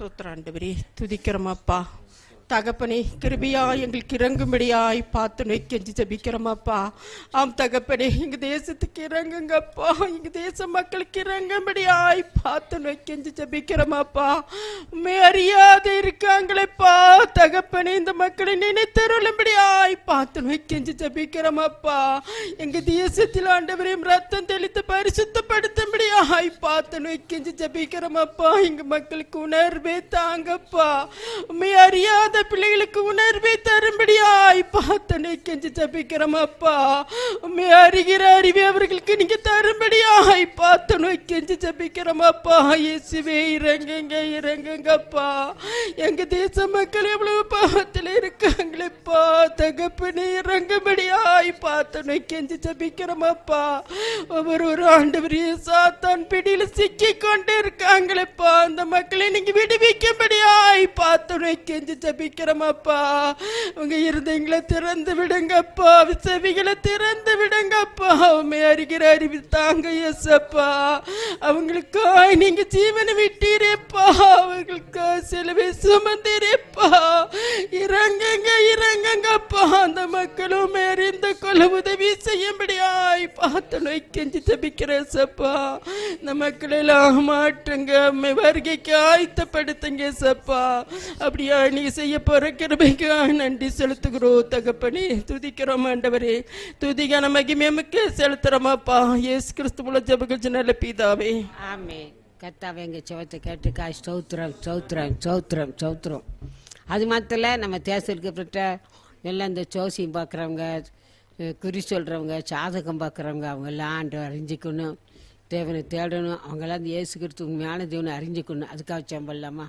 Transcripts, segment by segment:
சோத்திராண்டவரே துதிக்கிறோமப்பா தகப்பனே கிருபியா எங்களுக்கு இறங்கும்படியாய் பார்த்து நோக்கி ஜபிக்கிறோமப்பா ஆம் தகப்பனே எங்க தேசத்துக்கு இறங்குங்கப்பா எங்க தேச மக்களுக்கு இறங்கும்படியாய் பார்த்து நோக்கி ஜபிக்கிறோமப்பா உண்மை அறியாத இருக்காங்களேப்பா தகப்பனே இந்த மக்களை நினைத்தருளும்படியாய் பார்த்து நோக்கி ஜபிக்கிறோமப்பா எங்க தேசத்தில் ஆண்டவரையும் ரத்தம் தெளித்து பரிசுத்தப்படுத்தும்படியாய் பார்த்து நோக்கி ஜபிக்கிறோமப்பா எங்க மக்களுக்கு உணர்வே தாங்கப்பா உண்மை அறியாத பிள்ளைகளுக்கு உணர்வை தரும்படியாய் பார்த்தனை கெஞ்சி ஜபிக்கிறோம் அப்பா உண்மை அறிகிற அறிவை அவர்களுக்கு நீங்க தரும்படியாய் பார்த்தனை கெஞ்சி ஜபிக்கிறோம் அப்பா இயேசுவே இறங்குங்க இறங்குங்கப்பா எங்க தேச மக்கள் எவ்வளவு பாவத்தில் இருக்காங்களேப்பா தகப்பனே இறங்கும்படியாய் பார்த்தனை கெஞ்சி ஜபிக்கிறோம் அப்பா ஒவ்வொரு ஒரு ஆண்டவரையே சாத்தான் பிடியில் சிக்கி கொண்டு இருக்காங்களேப்பா அந்த மக்களை நீங்க விடுவிக்கும்படியாய் பார்த்தனை கெஞ்சி ஜபிக்கிறோமப்பா உங்க இருதயங்களை திறந்து விடுங்கப்பா செவிகளை திறந்து விடுங்கப்பா உண்மை அறிகிற அறிவு தாங்க எசப்பா அவங்களுக்காய் நீங்க ஜீவனை விட்டீரேப்பா அவங்களுக்கு சிலுவை சுமந்தீரேப்பா இறங்குங்க இறங்குங்கப்பா அந்த மக்களும் அறிந்து கொள்ள உதவி செய்யும்படியாய் பார்த்து நோய் கெஞ்சி ஜபிக்கிறேன் சப்பா இந்த மக்களெல்லாம் மாற்றுங்க உம்மை வருகைக்கு ஆயத்தப்படுத்துங்க சப்பா அப்படியா நீங்க செய்ய போற கிருபைக்காக நன்றி செலுத்துகிறோம் தகப்பனே துதிக்கிறோம் ஆண்டவரே துதிக்கான மகிமையமுக்கு செலுத்துறோமாப்பா இயேசு கிறிஸ்து மூல ஜபகள் நல்ல பீதாவே ஆமே கர்த்தாவே எங்கள் செவத்தை கேட்டுக்கா ஸ்தோத்திரம் ஸ்தோத்திரம் ஸ்தோத்திரம் ஸ்தோத்திரம் அது மாத்திர நம்ம தேசத்துக்கு எல்லாம் இந்த ஜோசியம் பார்க்குறவங்க குறி சொல்கிறவங்க சாதகம் பார்க்குறவங்க அவங்க எல்லாம் ஆண்டு அறிஞ்சிக்கணும் தேவனை தேடணும் அவங்கெல்லாம் இந்த இயேசு கிறிஸ்து உண்மையான தேவனை அறிஞ்சிக்கணும் அதுக்காக செம்பல்லாமா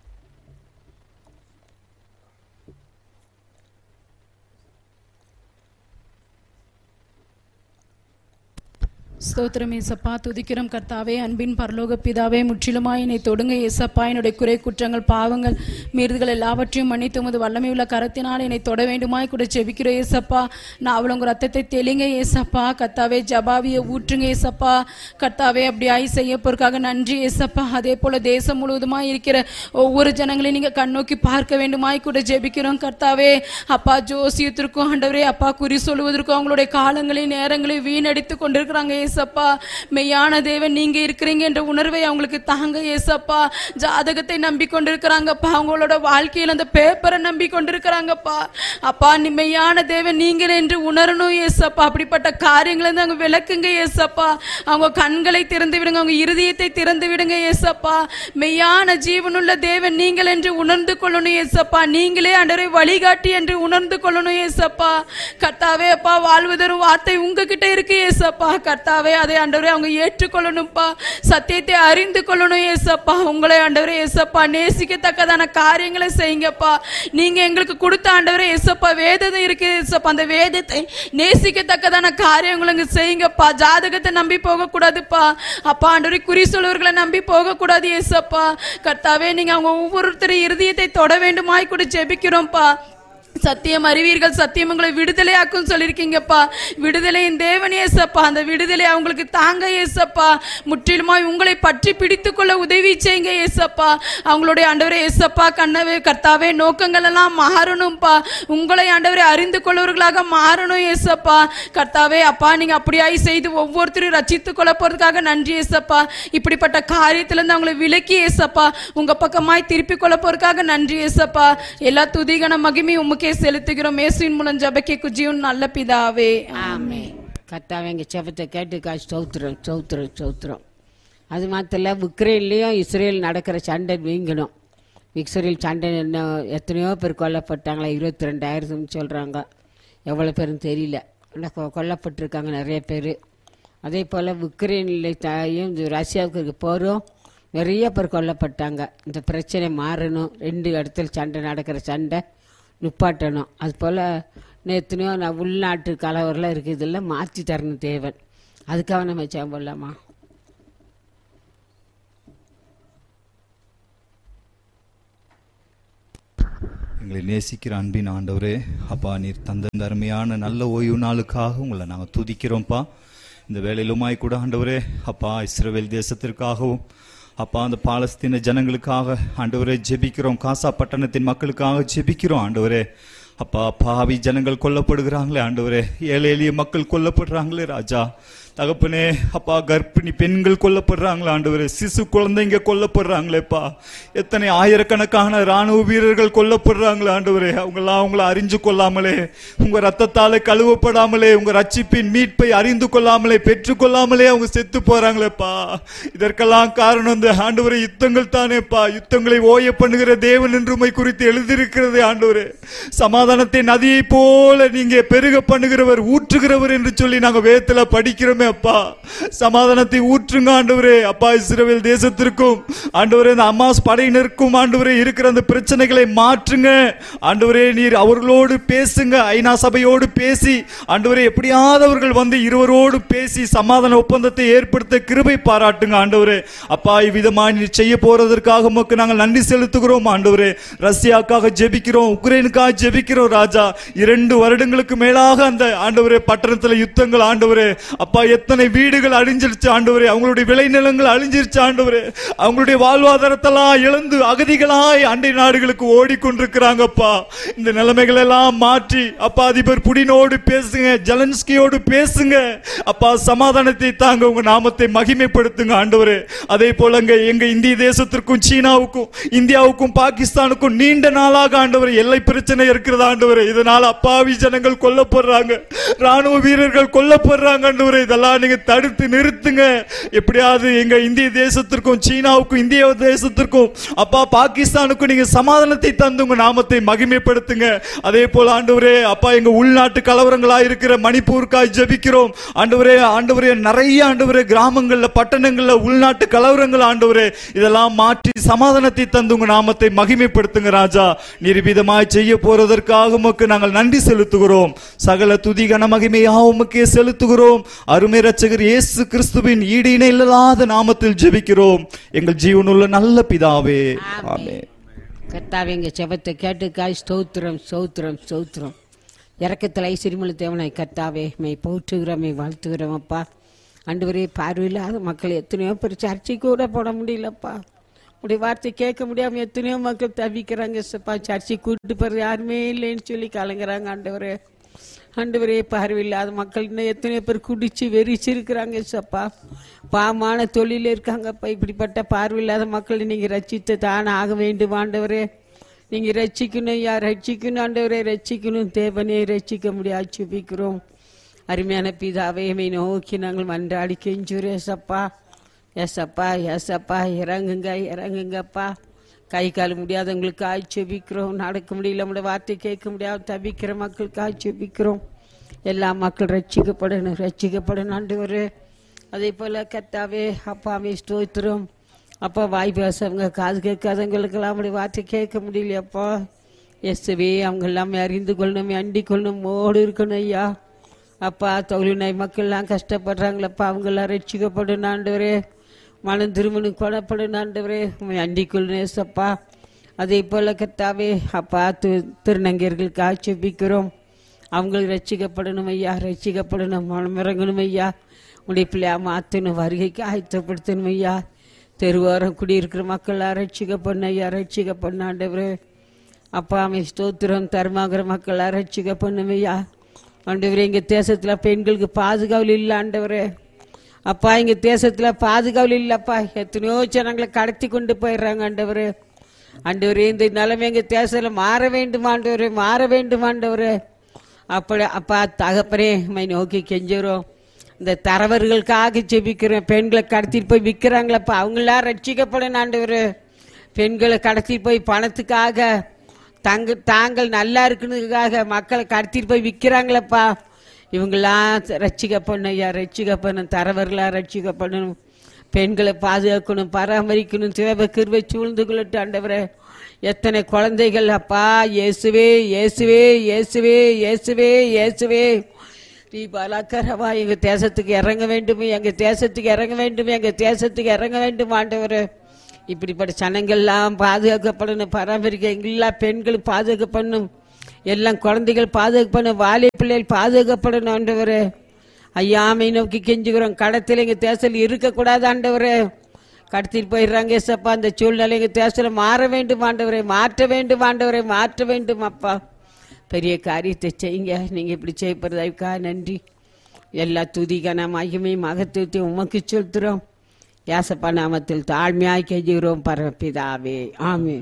ஸ்தோத்திரம் ஏசப்பா துதிக்கிறோம் கர்த்தாவே அன்பின் பரலோக பிதாவே முற்றிலுமாய் என்னை தொடுங்க ஏசப்பா என்னுடைய குறை குற்றங்கள் பாவங்கள் மீறுதல் எல்லாவற்றையும் மன்னித்து உமது வல்லமை உள்ள கரத்தினால் என்னை தொட வேண்டுமாய் கூட செபிக்கிறோம் ஏசப்பா நான் அவளுங்க ரத்தத்தை தெளிங்க ஏசப்பா கர்த்தாவே ஜபாவியை ஊற்றுங்க ஏசப்பா கர்த்தாவே அப்படியாய் செய்ய போறதுக்காக நன்றி ஏசப்பா அதே போல தேசம் முழுவதுமாய் இருக்கிற ஒவ்வொரு ஜனங்களையும் நீங்க கண்ணோக்கி பார்க்க வேண்டுமாய் கூட ஜெபிக்கிறோம் கர்த்தாவே அப்பா ஜோசியத்திற்கும் ஆண்டவரே அப்பா குறி சொல்லுவதற்கும் அவங்களுடைய காலங்களையும் நேரங்களையும் வீணடித்து கொண்டிருக்கிறாங்க ஏசப்பா மெய்யான தேவன் நீங்க இருக்கிறீங்க என்ற உணர்வை அவங்களுக்கு தாங்க ஏசப்பா ஜாதகத்தை நம்பி கொண்டிருக்கிறாங்கப்பா அவங்களோட வாழ்க்கையில் அந்த பேப்பரை நம்பி கொண்டிருக்கிறாங்கப்பா அப்பா நீ மெய்யான தேவன் நீங்கள் என்று உணரணும் ஏசப்பா அப்படிப்பட்ட காரியங்களை இருந்து அவங்க விளக்குங்க ஏசப்பா அவங்க கண்களை திறந்து விடுங்க அவங்க இருதயத்தை திறந்து விடுங்க ஏசப்பா மெய்யான ஜீவனுள்ள தேவன் நீங்கள் என்று உணர்ந்து கொள்ளணும் ஏசப்பா நீங்களே அன்றரை வழிகாட்டி என்று உணர்ந்து கொள்ளணும் ஏசப்பா கர்த்தாவே அப்பா வாழ்வதொரு வார்த்தை உங்ககிட்ட இருக்கு ஏசப்பா கர்த்தாவே அதை ஆண்டவரே அவங்க ஏற்றுக்கொள்ளணும்ப்பா சத்தியத்தை அறிந்து கொள்ளணும் ஏசப்பா உங்களை ஆண்டவரே ஏசப்பா நேசிக்கத்தக்கதான காரியங்களை செய்யுங்கப்பா நீங்க எங்களுக்கு கொடுத்த ஆண்டவரே ஏசப்பா வேதம் இருக்கு ஏசப்பா அந்த வேதத்தை நேசிக்கத்தக்கதான காரியங்களை இங்க செய்யுங்கப்பா ஜாதகத்தை நம்பி போக கூடாதுப்பா அப்பா ஆண்டவரே குறி சொல்லுவர்களை நம்பி போக கூடாது ஏசப்பா கர்த்தாவே நீங்க அவங்க ஒவ்வொருத்தரும் இருதயத்தை தொட வேண்டுமாய் கூட ஜெபிக்கிறோம்ப்பா சத்தியம் அறிவீர்கள் சத்தியம் உங்களை விடுதலையாக்கும் சொல்லியிருக்கீங்கப்பா விடுதலையின் தேவன் ஏசப்பா அந்த விடுதலை அவங்களுக்கு தாங்க ஏசப்பா முற்றிலுமாய் உங்களை பற்றி பிடித்துக் கொள்ள உதவி செய்யுங்க ஏசப்பா அவங்களுடைய ஆண்டவரே ஏசப்பா கண்ணவே கர்த்தாவே நோக்கங்கள் எல்லாம் மாறணும்ப்பா உங்களை ஆண்டவரை அறிந்து கொள்வர்களாக மாறணும் ஏசப்பா கர்த்தாவே அப்பா நீங்க அப்படியாய் செய்து ஒவ்வொருத்தரும் ரச்சித்துக் கொள்ள போறதுக்காக நன்றி ஏசப்பா இப்படிப்பட்ட காரியத்திலிருந்து அவங்களை விலக்கி ஏசப்பா உங்க பக்கமாய் திருப்பிக் கொள்ள போறதுக்காக நன்றி ஏசப்பா எல்லா துதிகன மகிமை உமக்கே செலுத்துகிறோம் இயேசுவின் மூலம் ஜபக்கே குஜியும் நல்ல பிதாவே ஆமே கர்த்தாவே எங்கள் செபத்தை கேட்டுக்கா ஸ்தோத்திரம் ஸ்தோத்திரம் ஸ்தோத்திரம் அது மாத்திர உக்ரைன்லேயும் இஸ்ரேல் நடக்கிற சண்டை வீங்கணும் இஸ்ரேல் சண்டை என்ன எத்தனையோ பேர் கொல்லப்பட்டாங்களா இருபத்தி ரெண்டாயிரத்துன்னு சொல்கிறாங்க எவ்வளோ பேருன்னு தெரியல ஆனால் கொ- கொல்லப்பட்டிருக்காங்க நிறைய பேர் அதே போல் உக்ரைனில் தாயும் இந்த ரஷ்யாவுக்கு இருக்க போரும் நிறைய பேர் கொல்லப்பட்டாங்க இந்த பிரச்சனை மாறணும் ரெண்டு இடத்துல சண்டை நடக்கிற சண்டை நிப்பாட்டணும் அது போல் எத்தனையோ நான் உள்நாட்டு கலவரெலாம் இருக்குது இதெல்லாம் மாற்றி தரணும் தேவன் அதுக்காக நம்ம ஜெபம் பண்ணலாமா எங்களை நேசிக்கிற அன்பின் ஆண்டவரே அப்பா நீர் தந்த இந்த அருமையான நல்ல ஓய்வு நாளுக்காக உங்களை நாங்கள் துதிக்கிறோம்ப்பா இந்த வேலையிலுமாய் கூட ஆண்டவரே அப்பா இஸ்ரவேல் தேசத்திற்காகவும் அப்பா அந்த பாலஸ்தீன ஜனங்களுக்காக ஆண்டவரே ஜெபிக்கிறோம் காசா பட்டணத்தின் மக்களுக்காக ஜெபிக்கிறோம் ஆண்டவரே அப்பா பாவி ஜனங்கள் கொல்லப்படுகிறாங்களே ஆண்டவரே ஏழை எளிய மக்கள் கொல்லப்படுறாங்களே ராஜா தகப்பனே அப்பா கர்ப்பிணி பெண்கள் கொல்லப்படுறாங்களே ஆண்டவரே சிசு குழந்தைங்க கொல்லப்படுறாங்களேப்பா எத்தனை ஆயிரக்கணக்கான ராணுவ வீரர்கள் கொல்லப்படுறாங்களே ஆண்டவரே அவங்களாம் அவங்கள அறிஞ்சு கொள்ளாமலே உங்க ரத்தத்தால கழுவப்படாமலே உங்க ரட்சிப்பின் மீட்பை அறிந்து கொள்ளாமலே பெற்று கொள்ளாமலே அவங்க செத்து போறாங்களேப்பா இதற்கெல்லாம் காரணம் இந்த ஆண்டவரே யுத்தங்கள் தானேப்பா யுத்தங்களை ஓய பண்ணுகிற தேவன் என்று உம்மை குறித்து எழுதியிருக்கிறது ஆண்டவரே சமாதானத்தை நதியை போல நீங்க பெருக பண்ணுகிறவர் ஊற்றுகிறவர் என்று சொல்லி நாங்க வேதத்துல படிக்கிறோமே அப்பா சமாதானத்தை ஊற்றுங்க ஆண்டவரே அப்பா இஸ்ரவேல் தேசத்திற்கும் ஆண்டவரே இந்த அம்மாஸ் படையினருக்கும் ஆண்டவரே இருக்கிற அந்த பிரச்சனைகளை மாற்றுங்க ஆண்டவரே நீர் அவர்களோடு பேசுங்க ஐநா சபையோடு பேசி ஆண்டவரே எப்படியாவது அவர்கள் வந்து இருவரோடு பேசி சமாதான ஒப்பந்தத்தை ஏற்படுத்த கிருபை பாராட்டுங்க ஆண்டவரே அப்பா இவ்விதமா நீர் செய்ய போறதற்காக உமக்கு நாங்கள் நன்றி செலுத்துகிறோம் ஆண்டவரே ரஷ்யாக்காக ஜெபிக்கிறோம் உக்ரைனுக்காக ஜெபிக்கிறோம் ராஜா இரண்டு வருடங்களுக்கு மேலாக அந்த ஆண்டவரே பட்டணத்துல யுத்தங்கள் ஆண்டவரே அப்பா எத்தனை வீடுகள் அழிஞ்சிருச்சு ஆண்டவரே அவங்களுடைய விளைநிலங்கள் அழிஞ்சிருச்சு ஆண்டவரே அவங்களுடைய வாழ்வாதாரத்தெல்லாம் இழந்து அகதிகளாய் அண்டை நாடுகளுக்கு ஓடிக்கொண்டிருக்கிறாங்கப்பா இந்த நிலைமைகள் எல்லாம் மாற்றி அப்பா அதிபர் புடினோடு பேசுங்க ஜெலன்ஸ்கியோடு பேசுங்க அப்பா சமாதானத்தை தாங்க உங்க நாமத்தை மகிமைப்படுத்துங்க ஆண்டவரே அதே போல அங்க எங்க இந்திய தேசத்திற்கும் சீனாவுக்கும் இந்தியாவுக்கும் பாகிஸ்தானுக்கும் நீண்ட நாளாக ஆண்டவர் எல்லை பிரச்சனை இருக்கிறது ஆண்டவரே இதனால அப்பாவி ஜனங்கள் கொல்லப்படுறாங்க ராணுவ வீரர்கள் கொல்லப்படுறாங்க ஆண்டவரே இதெல்லாம் நீங்க தடுத்து நிறுத்துங்க எப்படியாவது எங்க இந்திய தேசத்திற்கும் சீனாவுக்கும் இந்திய தேசத்திற்கும் அப்பா பாகிஸ்தானுக்கும் நீங்க சமாதானத்தை தந்து உங்க நாமத்தை மகிமைப்படுத்துங்க அதே போல ஆண்டவரே அப்பா எங்க உள்நாட்டு கலவரங்களா இருக்கிற மணிப்பூருக்காய் ஜெபிக்கிறோம் ஆண்டவரே ஆண்டவரே நிறைய ஆண்டவரே கிராமங்கள்ல பட்டணங்கள்ல உள்நாட்டு கலவரங்கள் ஆண்டவரே இதெல்லாம் மாற்றி சமாதானத்தை தந்து உங்க நாமத்தை மகிமைப்படுத்துங்க ராஜா நிரூபிதமாய் செய்ய போறதற்காக உமக்கு நாங்கள் நன்றி செலுத்துகிறோம் சகல துதி கன மகிமையா உமக்கே செலுத்துகிறோம் அருமை ரட்சகர் இயேசு கிறிஸ்துவின் ஈடு இணையில்லாத நாமத்தில் ஜெபிக்கிறோம் எங்கள் ஜீவனுள்ள நல்ல பிதாவே ஆமென் கர்த்தாவே எங்க செபத்தை கேட்டுக்காய் ஸ்தோத்திரம் ஸ்தோத்திரம் ஸ்தோத்திரம் இறக்கத்தில் ஐஸ்வரியமுள்ள தேவனாய் கர்த்தாவே மை போற்றுகிறோம் மை வாழ்த்துகிறோம் அப்பா ஆண்டவரே பார்வையில்லாத மக்கள் எத்தனையோ பேர் சர்ச்சை கூட போட முடியலப்பா உடைய வார்த்தை கேட்க முடியாம எத்தனையோ மக்கள் தவிக்கிறாங்க சப்பா சர்ச்சை கூட்டிட்டு போறது யாருமே இல்லைன்னு சொல்லி கலங்குறாங்க ஆண்டவரே ஆண்டவரே பார்வையில்லாத மக்கள் இன்னும் எத்தனையோ பேர் குடிச்சு வெறிச்சிருக்கிறாங்க சப்பா பாவமான தொழில இருக்காங்கப்பா இப்படிப்பட்ட பார்வையில்லாத மக்களை நீங்க ரட்சித்து தான் ஆக வேண்டும் ஆண்டவரே நீங்க ரட்சிக்கணும் யா ரட்சிக்கணும் ஆண்டவரே ரட்சிக்கணும் தேவனே ரட்சிக்க முடியாது சுபிக்கிறோம் அருமையான பிதாவே மை நோக்கி நாங்கள் மன்றாடி கெஞ்சுறோம் ஏசப்பா ஏசப்பா ஏசப்பா இறங்குங்க இறங்குங்கப்பா கை கால் முடியாதவங்களுக்கு ஆட்சேபிக்கிறோம் நடக்க முடியல நம்முடைய வார்த்தை கேட்க முடியாத தவிக்கிற மக்களுக்கு ஆட்சேபிக்கிறோம் எல்லா மக்கள் ரட்சிக்கப்படணும் ரட்சிக்கப்படணும் ஆண்டவரே அதே போல கத்தாவே அப்பாவே ஸ்தோத்திரம் அப்பா வாய் பேசுறவங்க காது கேட்காதவங்களுக்கெல்லாம் அப்படி வார்த்தை கேட்க முடியலையப்பா எஸ்வே அவங்க எல்லாமே அறிந்து கொள்ளணும் அண்டிக் கொள்ளணும் மோடு இருக்கணும் ஐயா அப்பா தொழில்நோய் மக்கள்லாம் கஷ்டப்படுறாங்களப்பா அவங்கெல்லாம் ரட்சிக்கப்படணும் ஆண்டவரே மனம் திருமணம் கொலப்படணும் ஆண்டவரே உண்மை அண்டிக் கொள்ளணும் ஏசப்பா அதே போல கத்தாவே அப்பா தி திருநங்கையர்களுக்கு ஆட்சேபிக்கிறோம் அவங்களுக்கு ரட்சிக்கப்படணும் ஐயா ரட்சிக்கப்படணும் மனம் இறங்கணும் ஐயா உடைய பிள்ளையா மாற்றணும் வருகைக்கு ஆயத்தப்படுத்தணும் ஐயா தெருவோரம் குடியிருக்கிற மக்களாக ரட்சிக்கப்படணும் ஐயா ரட்சிக்கப்படணும் ஆண்டவரே அப்பா அமை ஸ்தோத்திரம் தர்மாகிற மக்களாக ரட்சிக்கப்படணும் ஐயா ஆண்டவரே எங்கள் தேசத்தில் பெண்களுக்கு பாதுகாவல் இல்லை ஆண்டவரே அப்பா எங்க தேசத்துல பாதுகாவல் இல்லப்பா எத்தனையோ ஜனங்களை கடத்தி கொண்டு போயிடுறாங்க ஆண்டவரே ஆண்டவரே இந்த நிலைமை எங்க தேசத்துல மாற வேண்டும் ஆண்டவரே மாற வேண்டும் ஆண்டவரே அப்படி அப்பா தகப்பனே மை நோக்கி கெஞ்சுறோம் இந்த தரவர்களுக்காக ஜெபிக்கிறோம் பெண்களை கடத்திட்டு போய் விற்கிறாங்களப்பா அவங்களாம் ரட்சிக்கப்படணும் ஆண்டவரே பெண்களை கடத்திட்டு போய் பணத்துக்காக தங்க தாங்கள் நல்லா இருக்குனதுக்காக மக்களை கடத்திட்டு போய் விற்கிறாங்களப்பா இவங்களாம் ரட்சிக்கப்படணும் ஐயா ரட்சிக்கப்படணும் தரவர்களா ரட்சிக்கப்படணும் பெண்களை பாதுகாக்கணும் பராமரிக்கணும் தேவை கிருவை சூழ்ந்து கொள்ளட்டு ஆண்டவரே எத்தனை குழந்தைகள் அப்பா இயேசுவே இயேசுவே இயேசுவே இயேசுவே இயேசுவே நீ பலாக்கரவா எங்க தேசத்துக்கு இறங்க வேண்டும் எங்க தேசத்துக்கு இறங்க வேண்டும் எங்க தேசத்துக்கு இறங்க வேண்டும் ஆண்டவரே இப்படிப்பட்ட சனங்கள்லாம் பாதுகாக்கப்படணும் பராமரிக்க எல்லா பெண்களும் பாதுகாக்கப்படணும் எல்லாம் குழந்தைகள் பாதுகாக்கப்படணும் வாலி பிள்ளைகள் பாதுகாக்கப்படணும் ஆண்டவரே ஐயாமை நோக்கி கெஞ்சுகிறோம் கடத்தில் எங்க தேசத்தில் இருக்கக்கூடாது ஆண்டவரே கடத்திட்டு போயிடுறாங்க ஏசப்பா அந்த சூழ்நிலைங்க தேசத்துல மாற வேண்டும் ஆண்டவரே மாற்ற வேண்டும் ஆண்டவரே மாற்ற வேண்டும் அப்பா பெரிய காரியத்தை செய்யுங்க நீங்க இப்படி செய்யப்படுறதுக்கா நன்றி எல்லா துதிக்கான மகிமை மகத்துவத்தையும் உமக்கு செலுத்துறோம் ஏசப்பா நாமத்தில் தாழ்மையாய் கெஞ்சுகிறோம் பரப்பிதாவே ஆமே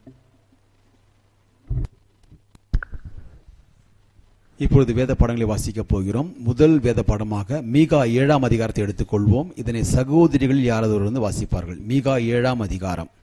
இப்பொழுது வேத பாடங்களை வாசிக்கப் போகிறோம் முதல் வேத பாடமாக மீகா ஏழாம் அதிகாரத்தை எடுத்துக்கொள்வோம் இதனை சகோதரிகள் யாராவது ஒருவர் வந்து வாசிப்பார்கள் மீகா ஏழாம் அதிகாரம்